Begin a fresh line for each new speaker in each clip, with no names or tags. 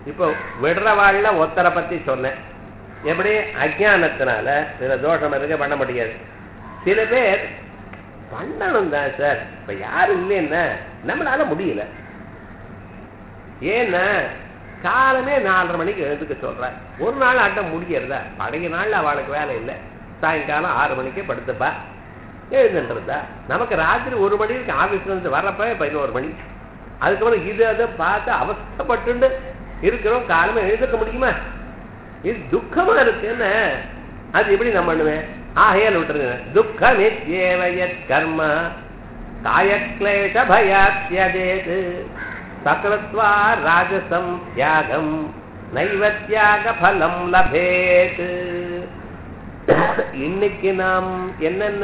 இப்போ விடுறவாள்ல ஒத்தரை பத்தி சொன்னேன் எப்படி அஜானத்தினால சில தோஷம் இருக்க பண்ண முடியாது சில பேர் பண்ணணும் தான் சார் இப்ப யாரும் இல்லைன்னா நம்மளால முடியல ஏன்னா காலமே நாலரை மணிக்கு எழுந்துக்க சொல்றேன் ஒரு நாள் ஆட்டம் முடியறதா பழைய நாள்ல அவளுக்கு வேலை இல்லை சாயங்காலம் ஆறு மணிக்கே படுத்துப்பா எழுந்துன்றதா நமக்கு ராத்திரி ஒரு மணிக்கு ஆபீஸ்ல இருந்து வர்றப்ப பதினோரு மணி அதுக்கப்புறம் இது அதை பார்த்து அவஸ்தப்பட்டு இருக்கிறோம் காலமே எழுதுக்க முடியுமா இது துக்கமா இருக்குன்னு அது எப்படி நம்ம பண்ணுவேன் ஆகையால் விட்டுருங்க துக்கமித்யேவயத் கர்ம காயக்லேஷ பயாத்யஜேத் சகலத்வா ராஜசம் தியாகம் நைவ தியாக பலம் லபேத் இன்னைக்கு நாம் என்னென்ன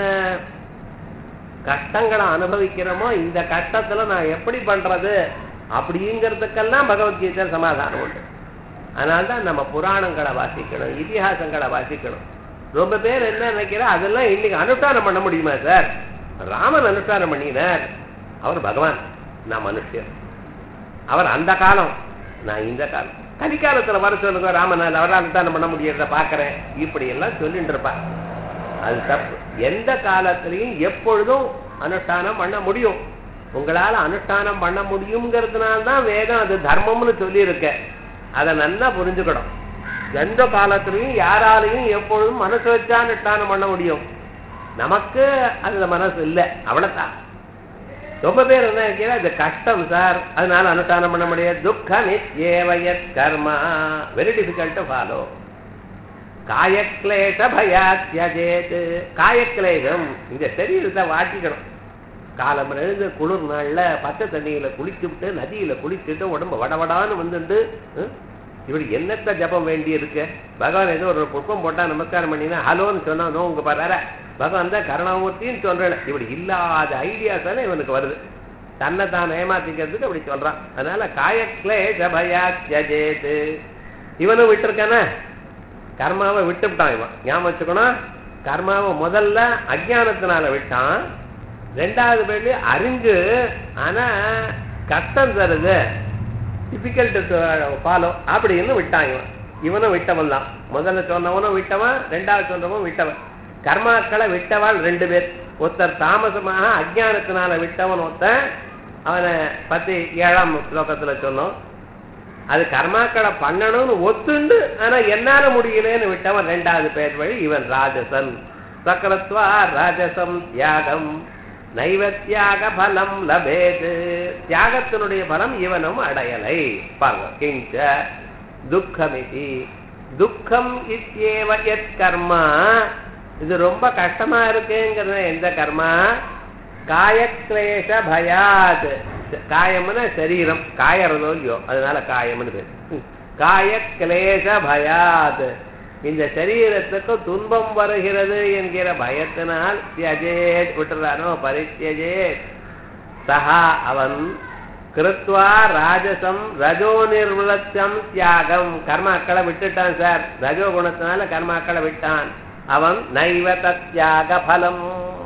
கஷ்டங்களை அனுபவிக்கிறோமோ இந்த கஷ்டத்துல நான் எப்படி பண்றது அப்படிங்கிறதுக்கெல்லாம் பகவத்கீதை சமாதானம் உண்டு அதனால்தான் நம்ம புராணங்களை வாசிக்கணும் இதிகாசங்களை வாசிக்கணும் ரொம்ப பேர் என்ன நினைக்கிறா அதெல்லாம் இன்னைக்கு அனுஷ்டானம் பண்ண முடியுமா சார் ராமன் அனுஷ்டானம் பண்ணினார் அவர் பகவான் நான் மனுஷன் அவர் அந்த காலம் நான் இந்த காலம் கலிக்காலத்துல வர சொல்லுங்க ராமன் அவரால் அனுஷ்டானம் பண்ண முடியறத பாக்குறேன் இப்படி எல்லாம் சொல்லிட்டு இருப்பார் அது தப்பு எந்த காலத்திலையும் எப்பொழுதும் அனுஷ்டானம் பண்ண முடியும் உங்களால அனுஷ்டானம் பண்ண முடியுங்கிறதுனால தான் வேதம் அது தர்மம்னு சொல்லி இருக்க அதை நல்லா புரிஞ்சுக்கணும் எந்த காலத்திலையும் யாராலையும் எப்பொழுதும் மனசு வச்சா அனுஷ்டானம் பண்ண முடியும் நமக்கு அதுல மனசு இல்லை அவ்வளவுதான் ரொம்ப பேர் என்ன இருக்கிற அது கஷ்டம் சார் அதனால அனுஷ்டானம் பண்ண முடியாது துக்கம் ஏவயத் கர்மா வெரி டிஃபிகல்ட் டு ஃபாலோ காயக்லேஷ பயாத்யஜேத் காயக்லேஷம் இந்த சரீரத்தை வாட்டிக்கணும் காலம் எழுந்து குளிர் நாள்ல பச்சை தண்ணியில குளிச்சுட்டு நதியில குளிச்சுட்டு உடம்பு வடவடான்னு வந்துட்டு இப்படி என்னத்த ஜபம் வேண்டி இருக்கு பகவான் ஏதோ ஒரு புஷ்பம் போட்டா நமஸ்காரம் பண்ணினா ஹலோன்னு சொன்னா நோ உங்க பாரு பகவான் தான் கருணாமூர்த்தின்னு சொல்றேன் இப்படி இல்லாத ஐடியாஸ் எல்லாம் இவனுக்கு வருது தன்னை தான் ஏமாத்திக்கிறதுக்கு அப்படி சொல்றான் அதனால காயக்லேஷ பயாத்யஜேத் இவனும் விட்டுருக்கானே கர்மாவை விட்டுவிட்டான் இவன் ஞாபகம் வச்சுக்கணும் கர்மாவை முதல்ல அஜானத்தினால விட்டான் ரெண்டாவது பேர்ல அறிஞ்சு ஆனா கஷ்டம் தருது டிஃபிகல்ட் ஃபாலோ அப்படின்னு விட்டான் இவன் இவனும் விட்டவன் தான் முதல்ல சொன்னவனும் விட்டவன் ரெண்டாவது சொன்னவன் விட்டவன் கர்மாக்களை விட்டவாள் ரெண்டு பேர் ஒருத்தர் தாமசமாக அஜானத்தினால விட்டவன் ஒருத்தன் அவனை பத்தி ஏழாம் ஸ்லோகத்துல சொன்னோம் அது கர்மாக்களை பண்ணணும்னு ஒத்துண்டு ஆனா என்னால முடியலன்னு விட்டவன் ரெண்டாவது பேர் வழி இவன் ராஜசன் சக்கரத்வா ராஜசம் தியாகம் நைவத்தியாக பலம் லபேது தியாகத்தினுடைய பலம் இவனும் அடையலை பாருங்க கிஞ்ச துக்கமிதி துக்கம் இத்தியேவ எத் கர்மா இது ரொம்ப கஷ்டமா இருக்குங்கிறது எந்த கர்மா காயக்லேஷ பயாத் காயம்னா சரீரம் காயறதோ இல்லையோ அதனால காயம்னு பேர் காய கிளேச பயாத் இந்த சரீரத்துக்கு துன்பம் வருகிறது என்கிற பயத்தினால் தியஜேத் விட்டுறானோ பரித்தியஜே சஹா அவன் கிருத்வா ராஜசம் ரஜோ நிர்வலத்தம் தியாகம் கர்மாக்களை விட்டுட்டான் சார் ரஜோ குணத்தினால கர்மாக்களை விட்டான் அவன் நைவ தத்யாக பலம்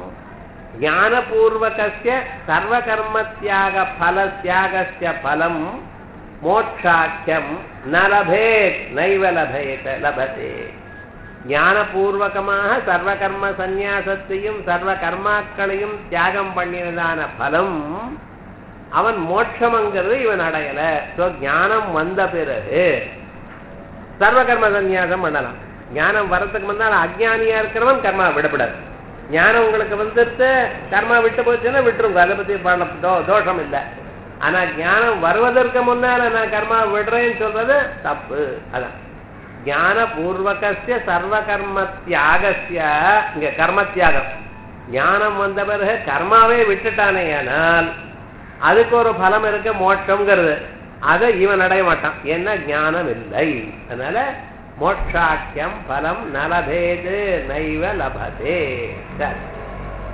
ஞானபூர்வகஸ்ய சர்வகர்மத்தியாக பல தியாகஸ்ய பலம் மோட்சாக்கியம் ந லபேத் நைவ லபேத் லபதே ஞானபூர்வகமாக சர்வகர்ம சந்நியாசத்தையும் சர்வ கர்மாக்களையும் தியாகம் பண்ணினதான பலம் அவன் மோட்சம்ங்கிறது இவன் அடையல சோ ஞானம் வந்த பிறகு சர்வகர்ம சந்நியாசம் பண்ணலாம் ஞானம் வரத்துக்கு முன்னால் அஜ்ஞானியா இருக்கிறவன் கர்மா விடப்படாது ஞானம் உங்களுக்கு வந்துட்டு கர்மா விட்டு போச்சுன்னா விட்டுருங்க அதை பத்தி தோஷம் இல்லை ஆனா ஞானம் வருவதற்கு முன்னால நான் கர்மா விடுறேன்னு சொல்றது தப்பு அதான் ஞான பூர்வகசிய சர்வ கர்ம தியாகசிய இங்க கர்ம தியாகம் ஞானம் வந்த பிறகு கர்மாவே விட்டுட்டானே ஆனால் அதுக்கு ஒரு பலம் இருக்க மோட்சம்ங்கிறது அதை இவன் அடைய மாட்டான் ஏன்னா ஞானம் இல்லை அதனால மோட்சாக்கியம் பலம் நலபேது நைவ லபதே சரி